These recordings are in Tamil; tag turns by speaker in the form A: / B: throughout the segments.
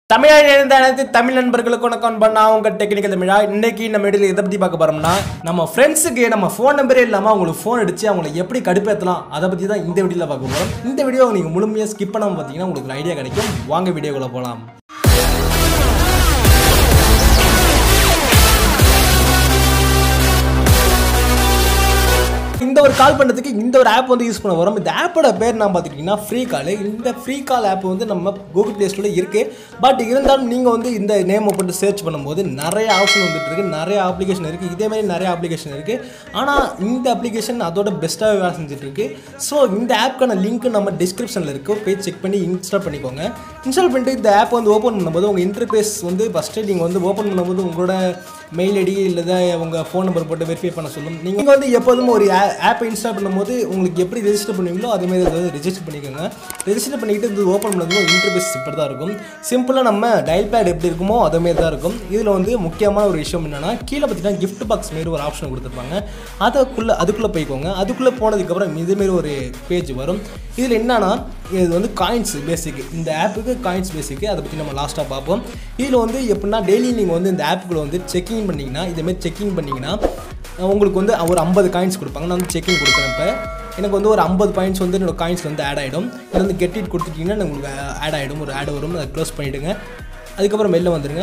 A: தமிழாக இணைந்த அனைத்து தமிழ் நண்பர்களுக்கு வணக்கம் பண்ணா உங்க டெக்னிக்கல் தமிழா இன்னைக்கு நம்ம இடையில எதை பத்தி பார்க்க போறோம்னா நம்ம ஃப்ரெண்ட்ஸுக்கு நம்ம ஃபோன் நம்பரே இல்லாம அவங்களுக்கு ஃபோன் அடிச்சு அவங்களை எப்படி கடுப்பேற்றலாம் அதை பத்தி தான் இந்த வீடியோல பார்க்க போறோம் இந்த வீடியோ நீங்க முழுமையா ஸ்கிப் பண்ணாம பார்த்தீங்கன்னா உங்களுக்கு ஐடியா கிடைக்கும் வாங்க வீடியோக்குள்ள போலாம் இந்த ஒரு கால் பண்ணுறதுக்கு இந்த ஒரு ஆப் வந்து யூஸ் பண்ண வரோம் இந்த ஆப்போட பேர் நான் பார்த்துக்கிட்டிங்கன்னா ஃப்ரீ கால் இந்த ஃப்ரீ கால் ஆப் வந்து நம்ம கூகுள் ப்ளே ஸ்டோரில் இருக்குது பட் இருந்தாலும் நீங்கள் வந்து இந்த நேமை போட்டு சர்ச் பண்ணும்போது நிறைய ஆப்ஷன் வந்துட்டு இருக்கு நிறைய அப்ளிகேஷன் இருக்குது இதே மாதிரி நிறைய அப்ளிகேஷன் இருக்குது ஆனால் இந்த அப்ளிகேஷன் அதோட பெஸ்ட்டாக வேலை செஞ்சுட்டு இருக்கு ஸோ இந்த ஆப்க்கான லிங்க் நம்ம டிஸ்கிரிப்ஷனில் இருக்குது போய் செக் பண்ணி இன்ஸ்டால் பண்ணிக்கோங்க இன்ஸ்டால் பண்ணிட்டு இந்த ஆப் வந்து ஓப்பன் பண்ணும்போது உங்கள் இன்டர்ஃபேஸ் வந்து ஃபஸ்ட்டு நீங்கள் வந்து ஓப்பன் பண்ணும்போது உங்களோட மெயில் ஐடி இல்லை உங்கள் ஃபோன் நம்பர் போட்டு வெரிஃபை பண்ண சொல்லும் நீங்கள் வந்து எப்போதும் ஒரு ஆப்பை இன்ஸ்டால் பண்ணும்போது உங்களுக்கு எப்படி ரெஜிஸ்டர் பண்ணுவீங்களோ அதே மாதிரி அதை வந்து ரெஜிஸ்டர் பண்ணிக்கோங்க ரெஜிஸ்டர் பண்ணிக்கிட்டு இது ஓப்பன் பண்ணதும் இன்டர்ஃபேஸ் இப்படி தான் இருக்கும் சிம்பிளாக நம்ம டயல் பேட் எப்படி இருக்குமோ அதே மாதிரி தான் இருக்கும் இதில் வந்து முக்கியமான ஒரு விஷயம் என்னென்னா கீழே பார்த்தீங்கன்னா gift பாக்ஸ் மாரி ஒரு ஆப்ஷன் கொடுத்துருப்பாங்க அதுக்குள்ளே அதுக்குள்ளே போய்க்கோங்க அதுக்குள்ளே போனதுக்கப்புறம் இதுமாரி ஒரு பேஜ் வரும் இதில் என்னன்னா இது வந்து காயின்ஸ் பேசிக் இந்த ஆப்புக்கு காயின்ஸ் பேசிக்கு அதை பற்றி நம்ம லாஸ்ட்டாக பார்ப்போம் இதில் வந்து எப்படின்னா டெய்லி நீங்கள் வந்து இந்த ஆப்புக்குள்ளே வந்து செக்கிங் பண்ணிங்கன்னா இதேமாரி செக்கிங் பண்ணிங்கன்னா உங்களுக்கு வந்து ஒரு ஐம்பது காயின்ஸ் கொடுப்பாங்க நான் வந்து செக்கிங் கொடுக்குறேன் இப்போ எனக்கு வந்து ஒரு ஐம்பது பாயிண்ட்ஸ் வந்து என்னோட காயின்ஸ் வந்து ஆட் ஆகிடும் இது வந்து கெட் இட் கொடுத்துட்டிங்கன்னா உங்களுக்கு ஆட் ஆகிடும் ஒரு ஆட் வரும் அதை க்ளோஸ் பண்ணிவிடுங்க அதுக்கப்புறம் வெளில வந்துடுங்க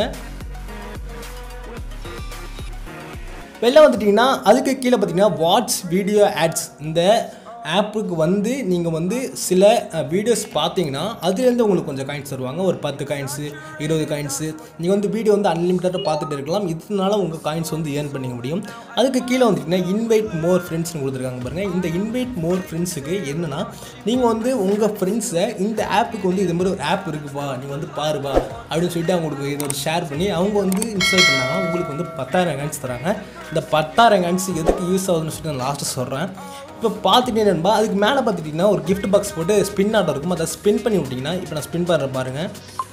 A: வெளில வந்துட்டிங்கன்னா அதுக்கு கீழே பார்த்தீங்கன்னா வாட்ச் வீடியோ ஆட்ஸ் இந்த ஆப்புக்கு வந்து நீங்கள் வந்து சில வீடியோஸ் பார்த்தீங்கன்னா அதுலேருந்து உங்களுக்கு கொஞ்சம் காயின்ஸ் தருவாங்க ஒரு பத்து காயின்ஸு இருபது காயின்ஸு நீங்கள் வந்து வீடியோ வந்து அன்லிமிட்டடாக பார்த்துட்டு இருக்கலாம் இதனால உங்கள் காயின்ஸ் வந்து ஏர்ன் பண்ணிக்க முடியும் அதுக்கு கீழே வந்துட்டிங்கன்னா இன்வைட் மோர் ஃப்ரெண்ட்ஸ்னு கொடுத்துருக்காங்க பாருங்கள் இந்த இன்வைட் மோர் ஃப்ரெண்ட்ஸுக்கு என்னென்னா நீங்கள் வந்து உங்கள் ஃப்ரெண்ட்ஸை இந்த ஆப்புக்கு வந்து இது மாதிரி ஒரு ஆப் இருக்குப்பா நீ வந்து பாருப்பா அப்படின்னு சொல்லிட்டு அவங்களுக்கு இதை ஒரு ஷேர் பண்ணி அவங்க வந்து இன்ஸ்டால் பண்ணாங்கன்னா உங்களுக்கு வந்து பத்தாயிரம் காயின்ஸ் தராங்க இந்த பத்தாயிரம் காயின்ஸ் எதுக்கு யூஸ் ஆகுதுன்னு சொல்லிட்டு நான் லாஸ்ட்டு சொல்கிறேன் இப்போ பார்த்துட்டே நண்பா அதுக்கு மேலே பார்த்துட்டிங்கன்னா ஒரு gift பாக்ஸ் போட்டு ஸ்பின் ஆட்டம் இருக்கும் அதை ஸ்பின் பண்ணி விட்டிங்கன்னா இப்போ நான் ஸ்பின் பண்ணுறேன் பாருங்கள்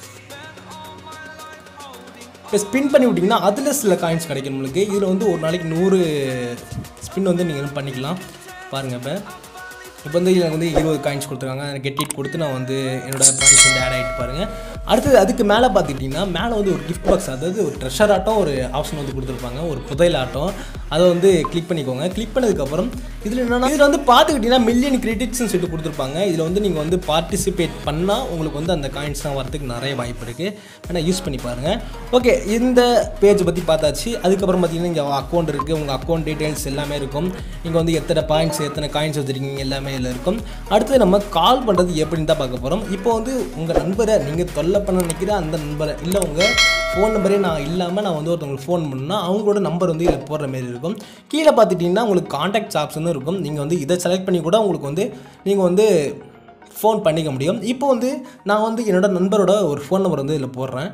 A: இப்போ ஸ்பின் பண்ணி விட்டிங்கன்னா அதில் சில காயின்ஸ் கிடைக்கும் உங்களுக்கு இதில் வந்து ஒரு நாளைக்கு நூறு ஸ்பின் வந்து நீங்கள் பண்ணிக்கலாம் பாருங்கள் இப்போ இப்போ வந்து எனக்கு வந்து இருபது காயின்ஸ் கொடுத்துருக்காங்க கெட் இட் கொடுத்து நான் வந்து என்னோட காயின்ஸ் வந்து ஆட் ஆகிட்டு பாருங்கள் அடுத்தது அதுக்கு மேலே பார்த்துக்கிட்டிங்கன்னா மேலே வந்து ஒரு gift பாக்ஸ் அதாவது ஒரு ட்ரெஷர் ஆட்டம் ஒரு ஆப்ஷன் வந்து கொடுத்துருப்பாங்க ஒரு புதையல் ஆட்டம் அதை வந்து கிளிக் பண்ணிக்கோங்க கிளிக் பண்ணதுக்கப்புறம் இதில் என்னென்னா இதில் வந்து பார்த்துக்கிட்டிங்கன்னா மில்லியன் கிரெடிட்ஸ்னு சொல்லிட்டு கொடுத்துருப்பாங்க இதில் வந்து நீங்கள் வந்து பார்ட்டிசிபேட் பண்ணால் உங்களுக்கு வந்து அந்த காயின்ஸ்லாம் வரதுக்கு நிறைய வாய்ப்பு இருக்குது வேணால் யூஸ் பண்ணி பாருங்கள் ஓகே இந்த பேஜ் பற்றி பார்த்தாச்சு அதுக்கப்புறம் பார்த்தீங்கன்னா இங்கே அக்கௌண்ட் இருக்குது உங்கள் அக்கௌண்ட் டீட்டெயில்ஸ் எல்லாமே இருக்கும் நீங்கள் வந்து எத்தனை பாயிண்ட்ஸ் எத்தனை காயின்ஸ் வச்சுருக்கீங்க எல்லாமே இதில் இருக்கும் அடுத்து நம்ம கால் பண்ணுறது எப்படின்னு தான் பார்க்க போகிறோம் இப்போ வந்து உங்கள் நண்பரை நீங்கள் தொல்லை பண்ண நினைக்கிற அந்த நண்பரை இல்லை உங்கள் ஃபோன் நம்பரே நான் இல்லாமல் நான் வந்து ஒருத்தவங்களுக்கு ஃபோன் பண்ணால் அவங்களோட நம்பர் வந்து இதில் போடுற மாதிரி இருக்கும் கீழே பார்த்துட்டிங்கன்னா உங்களுக்கு காண்டாக்ட் ஆப்ஷனும் இருக்கும் நீங்கள் வந்து இதை செலக்ட் பண்ணி கூட உங்களுக்கு வந்து நீங்கள் வந்து ஃபோன் பண்ணிக்க முடியும் இப்போ வந்து நான் வந்து என்னோட நண்பரோட ஒரு ஃபோன் நம்பர் வந்து இதில் போடுறேன்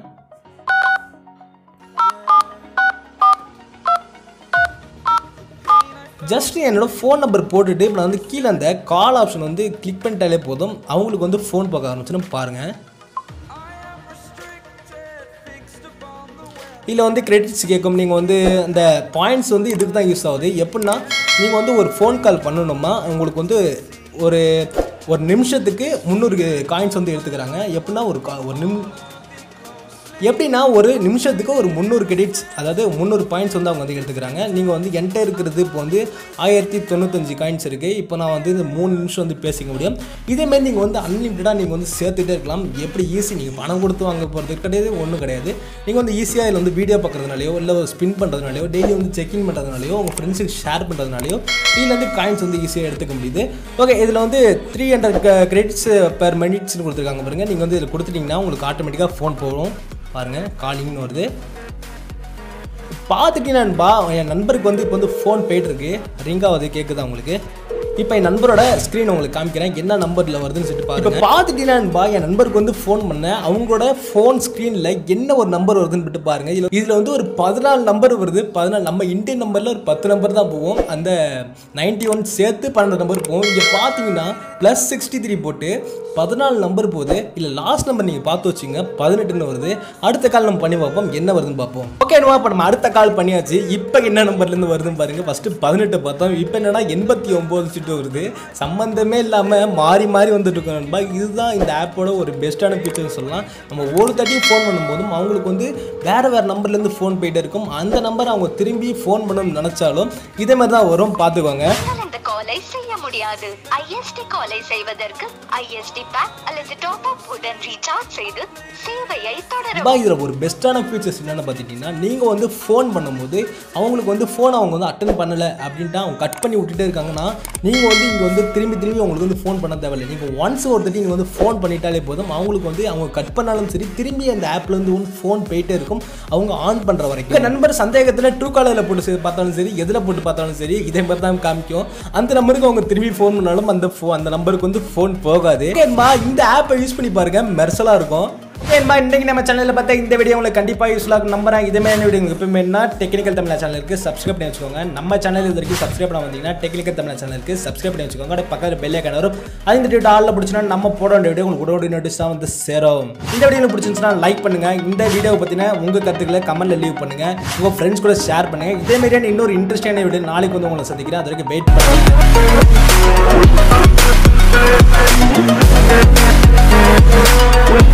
A: ஜஸ்ட் என்னோட ஃபோன் நம்பர் போட்டுட்டு இப்போ நான் வந்து கீழே அந்த கால் ஆப்ஷன் வந்து கிளிக் பண்ணிட்டாலே போதும் அவங்களுக்கு வந்து ஃபோன் பார்க்க ஆரம்பிச்சுன்னு பாருங்கள் இதில் வந்து கிரெடிட்ஸ் கேட்கும் நீங்கள் வந்து அந்த பாயிண்ட்ஸ் வந்து இதுக்கு தான் யூஸ் ஆகுது எப்படின்னா நீங்கள் வந்து ஒரு ஃபோன் கால் பண்ணணுமா உங்களுக்கு வந்து ஒரு ஒரு நிமிஷத்துக்கு முந்நூறு காயின்ஸ் வந்து எடுத்துக்கிறாங்க எப்படின்னா ஒரு கா ஒரு நிம் எப்படின்னா ஒரு நிமிஷத்துக்கு ஒரு முந்நூறு கிரெடிட்ஸ் அதாவது முந்நூறு பாயிண்ட்ஸ் வந்து அவங்க வந்து எடுத்துக்கிறாங்க நீங்கள் வந்து என்கிட்ட இருக்கிறது இப்போ வந்து ஆயிரத்தி தொண்ணூத்தஞ்சு காயின்ஸ் இருக்குது இப்போ நான் வந்து இந்த மூணு நிமிஷம் வந்து பேசிக்க முடியும் இதேமாரி நீங்கள் வந்து அன்லிமிட்டடாக நீங்கள் வந்து சேர்த்துட்டே இருக்கலாம் எப்படி ஈஸி நீங்கள் பணம் கொடுத்து வாங்க போகிறது கிடையாது ஒன்றும் கிடையாது நீங்கள் வந்து ஈஸியாக இதில் வந்து வீடியோ பார்க்குறதுனாலையோ இல்லை ஸ்பின் பண்ணுறதுனாலையோ டெய்லி வந்து செக்கிங் பண்ணுறதுனாலையோ உங்கள் ஃப்ரெண்ட்ஸுக்கு ஷேர் பண்ணுறதுனாலையோ இதில் வந்து காயின்ஸ் வந்து ஈஸியாக எடுத்துக்க முடியுது ஓகே இதில் வந்து த்ரீ ஹண்ட்ரட் கிரெடிட்ஸ் பெர் மினிட்ஸ்னு கொடுத்துருக்காங்க பாருங்கள் நீங்கள் வந்து இதில் கொடுத்துட்டிங்கன்னா உங்களுக்கு ஆட்டோமேட்டிக்காக ஃபோன் போகும் பாருங்கள் காலிங்னு வருது பார்த்துட்டீங்கன்னான்பா என் நண்பருக்கு வந்து இப்போ வந்து ஃபோன் போயிட்டுருக்கு ரிங் ஆகுது கேட்குதா உங்களுக்கு இப்போ என் நண்பரோட ஸ்க்ரீன் உங்களுக்கு காமிக்கிறேன் என்ன நம்பரில் வருதுன்னு சொல்லிட்டு பாருங்க இப்போ பார்த்துட்டீங்கன்னான்பா என் நண்பருக்கு வந்து ஃபோன் பண்ணேன் அவங்களோட ஃபோன் ஸ்க்ரீனில் என்ன ஒரு நம்பர் வருதுன்னு சொல்லிட்டு பாருங்க இதில் இதில் வந்து ஒரு பதினாலு நம்பர் வருது பதினாலு நம்ம இந்தியன் நம்பரில் ஒரு பத்து நம்பர் தான் போவோம் அந்த நைன்டி ஒன் சேர்த்து பன்னெண்டு நம்பர் போகும் இங்கே பார்த்தீங்கன்னா ப்ளஸ் சிக்ஸ்டி த்ரீ போட்டு பதினாலு நம்பர் போகுது இல்லை லாஸ்ட் நம்பர் நீங்கள் பார்த்து வச்சுங்க பதினெட்டுன்னு வருது அடுத்த கால் நம்ம பண்ணி பார்ப்போம் என்ன வருதுன்னு பார்ப்போம் ஓகே இப்போ நம்ம அடுத்த கால் பண்ணியாச்சு இப்போ என்ன நம்பர்லேருந்து வருதுன்னு பாருங்க ஃபஸ்ட்டு பதினெட்டு பார்த்தோம் இப்போ என்னன்னா எண்பத்தி ஒம்பது முடிச்சுட்டு வருது சம்மந்தமே இல்லாமல் மாறி மாறி வந்துட்டு இருக்கோம் நண்பா இதுதான் இந்த ஆப்போட ஒரு பெஸ்ட்டான ஃபீச்சர்னு சொல்லலாம் நம்ம ஒரு தட்டியும் ஃபோன் பண்ணும்போதும் அவங்களுக்கு வந்து வேறு வேறு நம்பர்லேருந்து ஃபோன் போயிட்டே இருக்கும் அந்த நம்பர் அவங்க திரும்பி ஃபோன் பண்ணணும்னு நினச்சாலும் இதே மாதிரி தான் வரும் பார்த்துக்கோங்க
B: நீங்கள் இந்த காலை செய்ய முடியாது ஐஎஸ்டி காலை செய்வதற்கு ஐஎஸ்டி பேக் அல்லது டாப் அப் உடன் ரீசார்ஜ் செய்து சேவையை தொடரவும்
A: பா இதில் ஒரு பெஸ்ட்டான ஃபீச்சர்ஸ் என்னென்னு பார்த்துட்டிங்கன்னா நீங்கள் வந்து ஃபோன் பண்ணும்போது அவங்களுக்கு வந்து ஃபோன் அவங்க வந்து அட்டன் பண்ணலை அப்படின்ட்டு அவங்க கட் பண்ணி விட்டுட்டே இருக்காங்கன்னா நீங்கள் வந்து இங்கே வந்து திரும்பி திரும்பி அவங்களுக்கு வந்து ஃபோன் பண்ண தேவையில்லை நீங்கள் ஒன்ஸ் ஒரு தட்டி நீங்கள் வந்து ஃபோன் பண்ணிட்டாலே போதும் அவங்களுக்கு வந்து அவங்க கட் பண்ணாலும் சரி திரும்பி அந்த ஆப்பில் வந்து ஒன்று ஃபோன் போயிட்டே இருக்கும் அவங்க ஆன் பண்ணுற வரைக்கும் எங்கள் நண்பர் சந்தேகத்தில் ட்ரூ காலரில் போட்டு சரி பார்த்தாலும் சரி எதில் போட்டு பார்த்தாலும் சரி இதே மாதிரி தான் காமிக்கும் அந்த நம்பருக்கு அவங்க திரும்பி ஃபோன் பண்ணாலும் அந்த ஃபோ அந்த நம்பருக்கு வந்து ஃபோன் போகாது ஓகேம்மா இந்த ஆப்பை யூஸ் பண்ணி பாருங்க மெர்சலாக இருக்கும் ஓகேம்மா இன்றைக்கி நம்ம சேனலில் பார்த்தா இந்த வீடியோ உங்களுக்கு கண்டிப்பாக யூஸ்ஃபுல்லாக இருக்கும் நம்புறேன் இதே மாதிரி வீடியோ உங்களுக்கு எப்பவுமே என்ன டெக்னிக்கல் தமிழ் சேனலுக்கு சப்ஸ்கிரைப் பண்ணி வச்சுக்கோங்க நம்ம சேனல் இது வரைக்கும் சப்ஸ்கிரைப் பண்ண வந்தீங்கன்னா டெக்னிக்கல் தமிழ் சேனலுக்கு சப்ஸ்கிரைப் பண்ணி வச்சுக்கோங்க அப்படியே பக்கத்தில் பெல்லே கணவர் வரும் அது இந்த வீடியோ ஆளில் பிடிச்சினா நம்ம போட வேண்டிய வீடியோ உங்களுக்கு உடனடி நோட்டீஸ் தான் வந்து சேரும் இந்த வீடியோ பிடிச்சிருந்துச்சுன்னா லைக் பண்ணுங்க இந்த வீடியோ பற்றின உங்கள் கருத்துக்களை கமெண்ட்ல லீவ் பண்ணுங்க உங்கள் ஃப்ரெண்ட்ஸ் கூட ஷேர் பண்ணுங்க இதே மாதிரியான இன்னொரு இன்ட்ரெஸ்டான வீடியோ நாளைக்கு வந்து உங்களை சந்திக்கிறேன் அது வரைக்கும் வெயிட் பண்ணுங்க